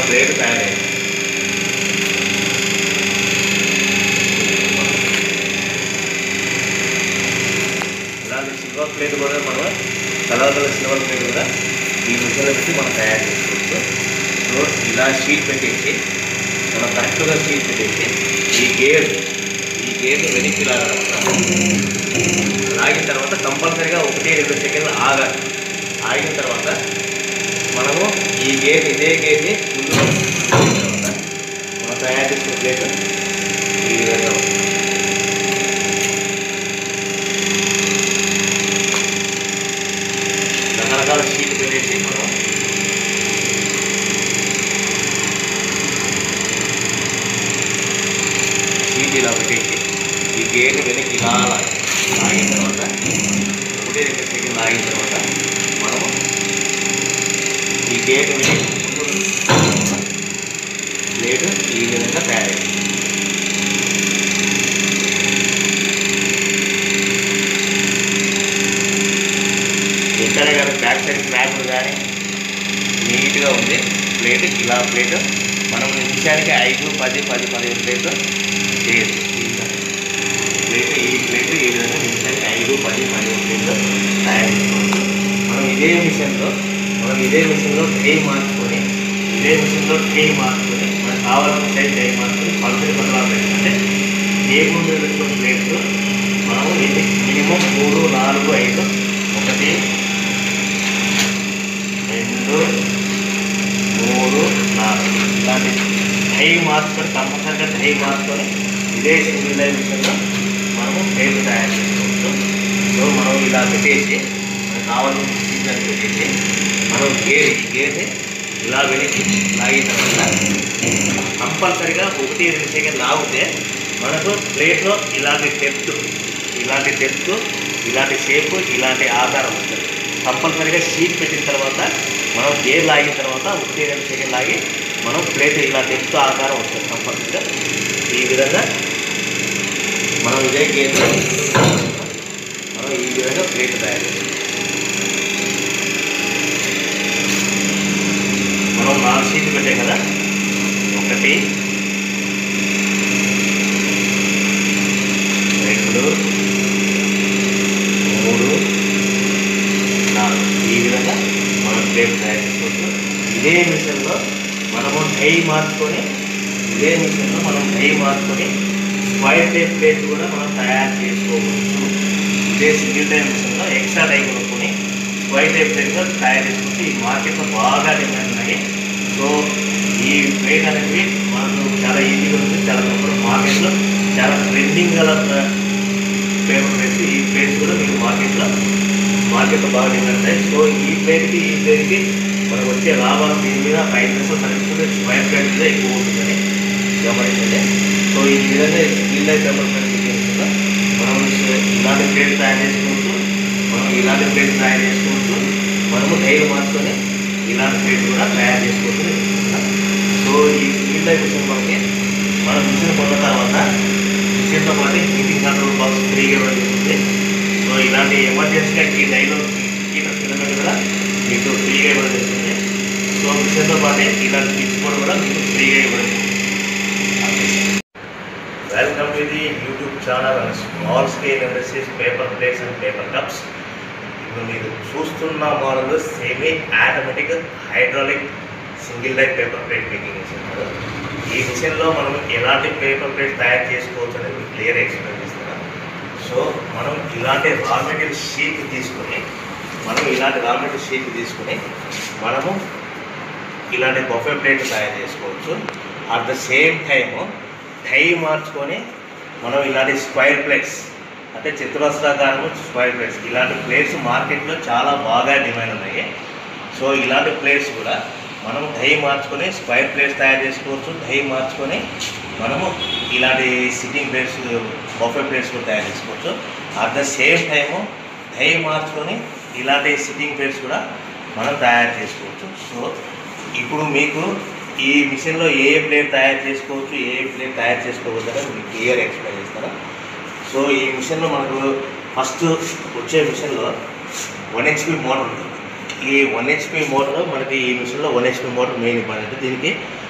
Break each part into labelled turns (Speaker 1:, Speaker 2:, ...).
Speaker 1: Plate తయారైంది ఇలాంటి silver plate కూడా మనం కలర్ కలర్ సిల్వర్ ప్లేట్ కూడా ఈ మిషన్లో పెట్టి మనం తయారు చేసుకోవచ్చు సో ఇలా షీట్ పెట్టేసి మనం కరెక్ట్గా షీట్ పెట్టేసి ఈ గేర్ ఈ గేర్ని వెనక్కి లాగాలన్నమాట లాగిన తర్వాత కంపల్సరీగా ఒకటి రెండు సెకండ్లు ఆగాలి ఆగిన తర్వాత మనము ఈ గేర్ ఇదే గేర్ని ముందు తర్వాత మనం తయారు చేసిన ప్లేట్ ఈ విధంగా ఉంటుంది. రకరకాల షీట్ పెట్టేసి మనం షీట్ ఇలా పెట్టేసి ఈ గేర్ని వెనక్కి ఇలా లాగాలి లాగిన తర్వాత ఒకటి రెండు సెకండ్ లాగిన తర్వాత మనము ఈ గేట్ ప్లేట్ ఈ విధంగా తయారైంది ఎక్కడ కానీ బ్యాక్ సైడ్ క్రాక్లు కానీ నీట్గా ఉంది ప్లేట్ ఇలా ప్లేట్ మనం నిమిషానికి ఐదు పది పది పదిహేను ప్లేట్లు చేయొచ్చు ప్లేట్ ఈ ప్లేట్ ఈ విధంగా నిమిషానికి ఐదు పది పదిహేను ప్లేట్లు తయారు చేసుకోవచ్చు మనం ఇదే మిషన్లో మనం ఇదే మిషన్లో ట్రే మార్చుకొని ఇదే మిషన్లో ట్రే మార్చుకొని మనకు కావాల్సిన సైజ్ ట్రే మార్చుకొని పలుసరి బదలాలు పెట్టాలంటే టేబుల్ మీద పెట్టుకున్న ప్లేట్లు మనము ఇది మినిమం మూడు నాలుగు ఐదు ఒకటి రెండు మూడు నాలుగు ఇలాంటి టై మార్చుకొని కంపల్సరిగా టై మార్చుకొని ఇదే సింగిల్ లైన్ మిషన్లో మనము ప్లేట్లు తయారు చేసుకోవచ్చు సో మనం ఇలా పెట్టేసి మనకు కావాల్సిన సీజన్ పెట్టేసి మనం గేర్ ఈ గేర్ని ఇలా వెనక్కి లాగిన తర్వాత కంపల్సరిగా ఒకటి రెండు సెకండ్ లాగితే మనకు ప్లేట్లో ఇలాంటి డెప్త్ ఇలాంటి డెప్త్ ఇలాంటి షేప్ ఇలాంటి ఆకారం వస్తుంది కంపల్సరీగా షీట్ పెట్టిన తర్వాత మనం గేర్ లాగిన తర్వాత ఒకటి రెండు సెకండ్ లాగి మనం ప్లేట్ ఇలా డెప్త్ ఆకారం వస్తుంది కంపల్సరీగా ఈ విధంగా మనం ఇదే గేర్ మనం ఈ విధంగా ప్లేట్ తయారు చేస్తాం మనం నాలుగు షీట్లు పెట్టాం కదా ఒకటి రెండు మూడు నాలుగు ఈ విధంగా మనం ప్లేట్ తయారు చేసుకోవచ్చు ఇదే మిషన్లో మనము డై మార్చుకొని ఇదే మిషన్లో మనం డై మార్చుకొని స్క్వైర్ టైప్ ప్లేట్ కూడా మనం తయారు చేసుకోవచ్చు ఇదే సింగిల్ టైప్ మిషన్లో ఎక్స్ట్రా డై కొనుక్కొని స్క్వైర్ టైప్ ప్లేట్ కూడా తయారు చేసుకోవచ్చు ఈ మార్కెట్లో బాగా డిమాండ్ ఉన్నాయి సో ఈ ప్లేట్ అనేది మనకు చాలా ఈజీగా ఉంది చాలా తక్కువ మార్కెట్లో చాలా ట్రెండింగ్ గల పేపర్ ప్లేట్స్ ఈ ప్లేట్స్ కూడా మీకు మార్కెట్లో మార్కెట్లో బాగా డిమాండ్ ఉంటాయి సో ఈ ప్లేట్కి ఈ ప్లేట్కి మనకు వచ్చే లాభాలు దీని మీద ఐదు నిమిషాలు సర్వీస్ స్క్వైర్ ప్లేట్ మీద ఎక్కువ ఉంటుందని గమనించండి సో ఈ విధంగా స్టీల్ లైఫ్ పేపర్ ప్లేట్ చేస్తుందా మనం ఇలాంటి ప్లేట్ తయారు చేసుకోవచ్చు మనం ఇలాంటి ప్లేట్ తయారు చేసుకోవచ్చు మనము డైరీ మార్చుకొని ఇలాంటి ప్లేట్ కూడా తయారు చేసుకోవచ్చు నేను చెప్తున్నా. సో ఈ స్టీల్ లైఫ్ మిషన్ మనకి మనం మిషన్ కొన్న తర్వాత మిషన్తో పాటు హీటింగ్ కంట్రోల్ బాక్స్ ఫ్రీగా ఇవ్వడం జరుగుతుంది సో ఇలాంటి ఎమర్జెన్సీగా ఈ డైలో హీటర్ ఫిలమెంట్ కూడా మీకు ఫ్రీగా ఇవ్వడం జరుగుతుంది సో మిషన్తో పాటు ఇలాంటి స్విచ్ బోర్డు కూడా మీకు ఫ్రీగా ఇవ్వడం జరుగుతుంది welcome to the YouTube channel and small scale industries paper plates and paper cups ఇప్పుడు మీరు చూస్తున్న model semi automatic hydraulic single light paper plate making machine ఈ మిషన్లో మనం ఎలాంటి పేపర్ ప్లేట్ తయారు చేసుకోవచ్చు అనేది మీకు క్లియర్ ఎక్స్ప్లెయిన్ చేస్తున్నాను సో మనం ఇలాంటి రా మెటీరియల్ షీట్ తీసుకొని మనం ఇలాంటి రా మెటీరియల్ షీట్ తీసుకొని మనము ఇలాంటి బొఫే ప్లేట్ తయారు చేసుకోవచ్చు at the same time die మార్చుకొని మనం ఇలాంటి స్క్వైర్ ప్లేట్స్ అంటే చతురస్రాకారము స్క్వైర్ ప్లేట్స్ ఇలాంటి ప్లేట్స్ మార్కెట్లో చాలా బాగా డిమాండ్ ఉన్నాయి సో ఇలాంటి ప్లేట్స్ కూడా మనం డై మార్చుకొని స్క్వైర్ ప్లేట్స్ తయారు చేసుకోవచ్చు డై మార్చుకొని మనము ఇలాంటి సిట్టింగ్ ప్లేట్స్ బఫే ప్లేట్స్ కూడా తయారు చేసుకోవచ్చు at the same time die మార్చుకొని ఇలాంటి సిట్టింగ్ ప్లేట్స్ కూడా మనం తయారు చేసుకోవచ్చు సో ఇప్పుడు మీకు ఈ మిషన్లో ఏ ఏ ప్లేట్ తయారు చేసుకోవచ్చు ఏ ఏ ప్లేట్ తయారు చేసుకోవద్దు అనేది మీకు క్లియర్ ఎక్స్ప్లెయిన్ చేస్తాను సో ఈ మిషన్లో మనకు ఫస్ట్ వచ్చే మిషన్లో వన్ హెచ్పి మోటార్ ఉంటుంది ఈ వన్ హెచ్పి మోటార్ మనకి ఈ మిషన్లో one HP motor main important దీనికి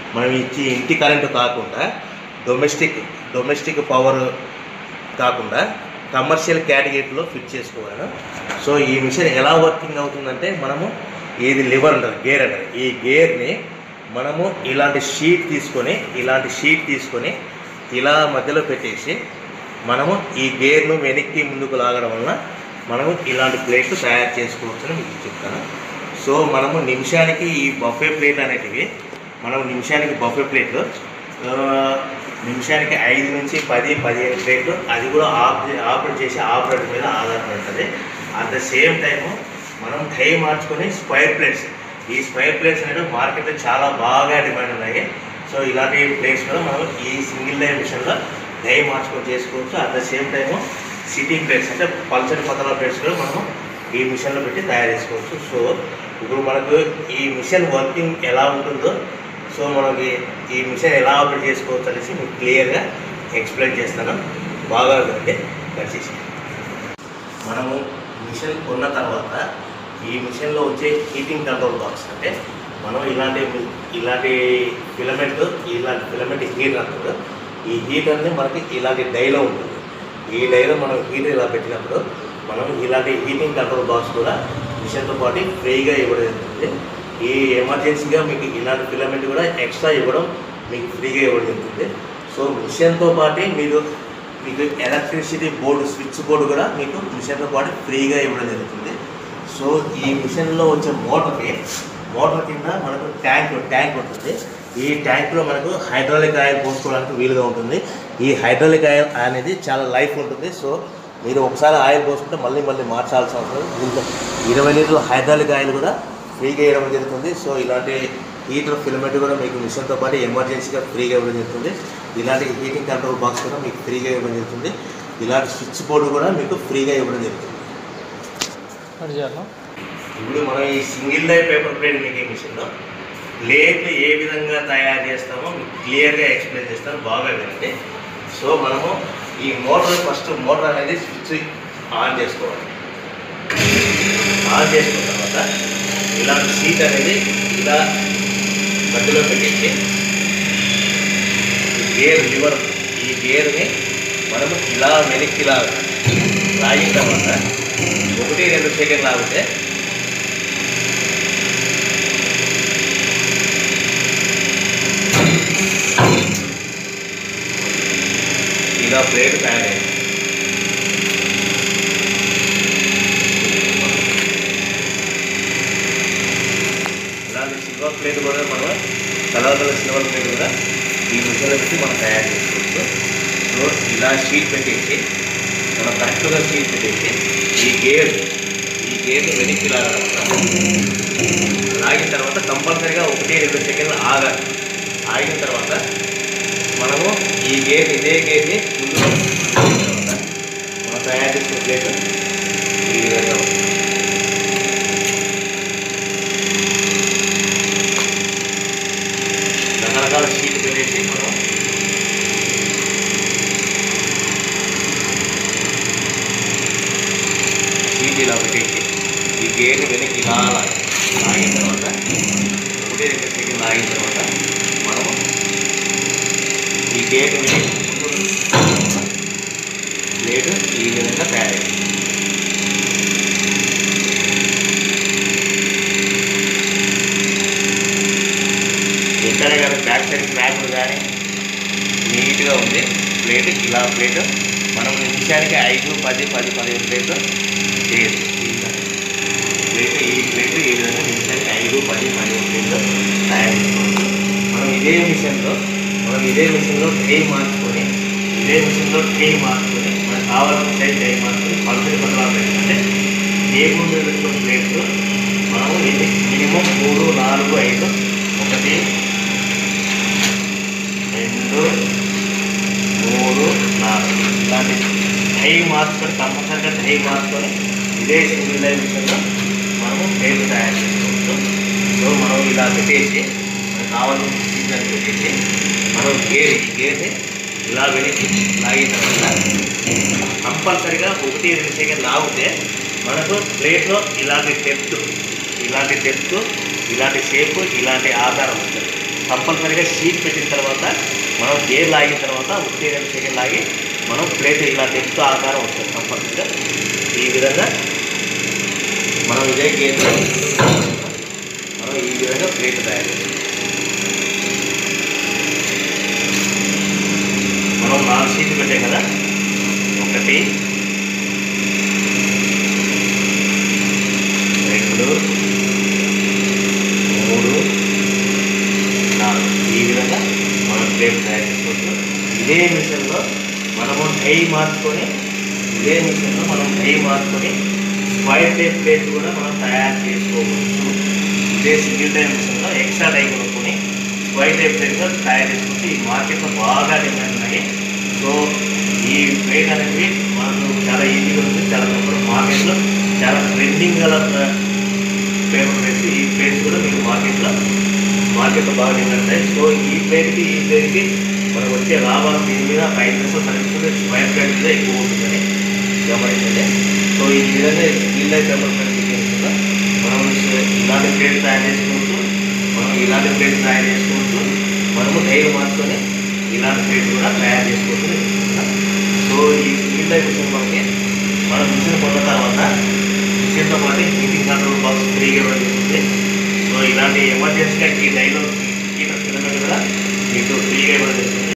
Speaker 1: మనం ఇచ్చి ఇంటి కరెంటు కాకుండా డొమెస్టిక్ డొమెస్టిక్ పవర్ కాకుండా కమర్షియల్ కేటగిరీలో ఫిట్ చేసుకోవాలను సో ఈ మిషన్ ఎలా వర్కింగ్ అవుతుందంటే మనము ఇది లివర్ అంటారు గేర్ అంటారు ఈ గేర్ని మనము ఇలాంటి షీట్ తీసుకొని ఇలాంటి షీట్ తీసుకొని ఇలా మధ్యలో పెట్టేసి మనము ఈ గేర్ను వెనక్కి ముందుకు లాగడం వలన మనము ఇలాంటి ప్లేట్లు తయారు చేసుకోవచ్చని మీకు చెప్తాను సో మనము నిమిషానికి ఈ బఫే ప్లేట్ అనేటివి మనం నిమిషానికి బఫే ప్లేట్లు ఆ, నిమిషానికి ఐదు నుంచి పది పదిహేను ప్లేట్లు అది కూడా ఆపరేట్ ఆపరేట్ చేసే ఆపరేటర్ మీద ఆధారపడి ఉంటుంది అట్ ద సేమ్ టైము మనం టై మార్చుకొని స్క్వైర్ ప్లేట్స్ ఈ స్క్వైర్ ప్లేట్స్ అనేవి మార్కెట్లో చాలా బాగా డిమాండ్ ఉన్నాయి సో ఇలాంటి ప్లేట్స్ కూడా మనం ఈ సింగిల్ లైన్ మిషన్లో డై మార్చుకొని చేసుకోవచ్చు at the same time sitting plates అంటే పల్చని పతల ప్లేట్స్ కూడా మనము ఈ మిషన్లో పెట్టి తయారు చేసుకోవచ్చు సో ఇప్పుడు మనకు ఈ మిషన్ వర్కింగ్ ఎలా ఉంటుందో సో మనకి ఈ మిషన్ ఎలా ఆపరేట్ చేసుకోవచ్చు అనేసి మీకు క్లియర్గా ఎక్స్ప్లెయిన్ చేస్తాను బాగా వినండి దయచేసి మనము మిషన్ కొన్న తర్వాత ఈ మిషన్లో వచ్చే హీటింగ్ కంట్రోల్ బాక్స్ అంటే మనం ఇలాంటి ఇలాంటి ఫిలమెంట్ ఇలాంటి ఫిలమెంట్ హీటర్ అంటారు ఈ హీటర్ని మనకి ఇలాంటి డైలో ఉంటుంది ఈ డైలో మనం హీటర్ ఇలా పెట్టినప్పుడు మనం ఇలాంటి హీటింగ్ కంట్రోల్ బాక్స్ కూడా మిషన్తో పాటు ఫ్రీగా ఇవ్వడం జరుగుతుంది ఈ ఎమర్జెన్సీగా మీకు ఇలాంటి ఫిలమెంట్ కూడా ఎక్స్ట్రా ఇవ్వడం మీకు ఫ్రీగా ఇవ్వడం జరుగుతుంది సో మిషన్తో పాటు మీరు మీకు ఎలక్ట్రిసిటీ బోర్డు స్విచ్ బోర్డు కూడా మీకు మిషన్తో పాటు ఫ్రీగా ఇవ్వడం జరుగుతుంది సో ఈ మిషన్లో వచ్చే మోటార్కి మోటార్ కింద మనకు ట్యాంక్ ట్యాంక్ ఉంటుంది ఈ ట్యాంక్లో మనకు హైడ్రాలిక్ ఆయిల్ పోసుకోవడానికి వీలుగా ఉంటుంది ఈ హైడ్రాలిక్ ఆయిల్ అనేది చాలా లైఫ్ ఉంటుంది సో మీరు ఒకసారి ఆయిల్ పోసుకుంటే మళ్ళీ మళ్ళీ మార్చాల్సిన అవసరం లేదు. దీంట్లో ఇరవై లీటర్ల హైడ్రాలిక్ ఆయిల్ కూడా ఫ్రీగా ఇవ్వడం జరుగుతుంది సో ఇలాంటి హీటర్ ఫిలమెంట్ కూడా మీకు మిషన్తో పాటు ఎమర్జెన్సీగా ఫ్రీగా ఇవ్వడం జరుగుతుంది ఇలాంటి హీటింగ్ కంట్రోల్ బాక్స్ కూడా మీకు ఫ్రీగా ఇవ్వడం జరుగుతుంది ఇలాంటి స్విచ్ బోర్డు కూడా మీకు ఫ్రీగా ఇవ్వడం జరుగుతుంది
Speaker 2: కట్ చేయాలా
Speaker 1: ఇప్పుడు మనం ఈ single die paper plate making మిషన్లో ప్లేట్లు ఏ విధంగా తయారు చేస్తామో మీకు క్లియర్గా ఎక్స్ప్లెయిన్ చేస్తాను బాగా వినండి సో మనము ఈ మోటార్ ఫస్ట్ మోటార్ అనేది స్విచ్ ఆన్ చేసుకోవాలి ఆన్ చేసుకున్న తర్వాత ఇలాంటి సీట్ అనేది ఇలా మధ్యలో పెట్టేసి ఈ గేర్ లివర్ ఈ గేర్ని మనము ఇలా వెనక్కి ఇలా లాగిన తర్వాత ఒకటి రెండు సెకండ్ లాగితే ఇలా ప్లేట్ తయారైంది ఇలాంటి సిల్వర్ ప్లేట్ కూడా మనం కలర్ కలర్ సిల్వర్ ప్లేట్ కూడా ఈ మిషన్లో పెట్టి మనం తయారు చేసుకోవచ్చు సో ఇలా షీట్ పెట్టేసి మనం కరెక్ట్గా షీట్ పెట్టేసి ఈ గేర్ ఈ గేర్ని వెనక్కి లాగాలన్నమాట లాగిన తర్వాత కంపల్సరీగా ఒకటి రెండు సెకండ్లు ఆగాలి ఆగిన తర్వాత మనము ఈ గేర్ ఇదే గేర్ని ముందు తర్వాత మనం తయారు చేసిన ప్లేట్ ఈ విధంగా ఉంటుంది. రకరకాల షీట్ పెట్టేసి మనం షీట్ ఇలా పెట్టేసి ఈ గేర్ని వెనక్కి ఇలా లాగాలి. లాగిన తర్వాత ఒకటే రెండు సెకండ్ లాగిన తర్వాత మనము ఈ గేట్ వెనక్కి ముందు ప్లేట్ ఈ విధంగా తయారైంది ఎక్కడ కానీ బ్యాక్ సైడ్ క్రాక్లు కానీ నీట్గా ఉంది ప్లేట్ ఇలా ప్లేట్ మనం నిమిషానికి ఐదు పది పది పదిహేను ప్లేట్లు చేయొచ్చు ఈజీగా. ప్లేట్ ఈ ప్లేట్ ఈ విధంగా నిమిషానికి ఐదు పది పదిహేను ప్లేట్లు తయారు చేసుకోవచ్చు మనం ఇదే మిషన్లో మనం ఇదే మిషన్లో ట్రై మార్చుకొని ఇదే మిషన్లో ట్రై మార్చుకొని మనకు కావాల్సిన సైజ్ ట్రై మార్చుకొని పల్సరి పదలా పెట్టుకుంటే టేబుల్ మీద పెట్టుకున్న ప్లేట్లు మనము ఇది మినిమం మూడు నాలుగు ఐదు ఒకటి రెండు మూడు నాలుగు ఇలాంటి టై మార్చుకొని కంపల్సరిగా టై మార్చుకొని ఇదే సింగిల్ లైన్ మిషన్లో మనము ప్లేట్లు తయారు చేసుకోవచ్చు సో మనం ఇలా పెట్టేసి మనకు కావాల్సిన సీజన్ పెట్టేసి మనం గేర్ ఈ గేర్ని ఇలా వెనక్కి లాగిన తర్వాత కంపల్సరిగా ఒకటి రెండు సెకండ్ లాగితే మనకు ప్లేట్లో ఇలాంటి డెప్త్ ఇలాంటి డెప్త్ ఇలాంటి షేప్ ఇలాంటి ఆకారం ఉంటుంది కంపల్సరీగా షీట్ పెట్టిన తర్వాత మనం గేర్ లాగిన తర్వాత ఒకటి రెండు సెకండ్ లాగి మనం ప్లేట్ ఇలా డెప్త్ ఆకారం వస్తుంది కంపల్సరీగా ఈ విధంగా మనం ఇదే గేర్ మనం ఈ విధంగా ప్లేట్ తయారు చేస్తాం మనం నాలుగు షీట్లు పెట్టాం కదా ఒకటి రెండు మూడు నాలుగు ఈ విధంగా మనం ప్లేట్ తయారు చేసుకోవచ్చు ఇదే మిషన్లో మనము డై మార్చుకొని ఇదే మిషన్లో మనం డై మార్చుకొని స్క్వైర్ టైప్ ప్లేట్ కూడా మనం తయారు చేసుకోవచ్చు ఇదే సింగిల్ టైం మిషన్లో ఎక్స్ట్రా డై కొనుక్కొని స్క్వైర్ టైప్ ప్లేట్ కూడా తయారు చేసుకుంటే ఈ మార్కెట్లో బాగా డిమాండ్ ఉన్నాయి సో ఈ ప్లేట్ అనేది మనకు చాలా ఈజీగా ఉంది చాలా తక్కువ మార్కెట్లో చాలా ట్రెండింగ్ గల పేపర్ ప్లేట్స్ ఈ ప్లేట్స్ కూడా మీకు మార్కెట్లో మార్కెట్లో బాగా డిమాండ్ ఉంటాయి సో ఈ ప్లేట్కి ఈ ప్లేట్కి మనకు వచ్చే లాభాలు దీని మీద five percent service square plate మీద ఎక్కువ ఉంటుందని గమనించండి సో ఈ విధంగా స్టీల్ లైఫ్ పేపర్ ప్లేట్ కూడా మనం ఇలాంటి ప్లేట్ తయారు చేసుకోవచ్చు మనం ఇలాంటి ప్లేట్ తయారు చేసుకోవచ్చు మనము డైరీ మార్చుకొని ఇలాంటి ప్లేట్ కూడా తయారు చేసుకోవచ్చు నేను చెప్తున్నా. సో ఈ స్టీల్ లైఫ్ మిషన్ మనకి మనం మిషన్ కొన్న తర్వాత మిషన్తో పాటు హీటింగ్ కంట్రోల్ బాక్స్ ఫ్రీగా ఇవ్వడం జరుగుతుంది సో ఇలాంటి ఎమర్జెన్సీగా ఈ డైలో హీటర్ ఫిలమెంట్ కూడా మీకు ఫ్రీగా ఇవ్వడం జరుగుతుంది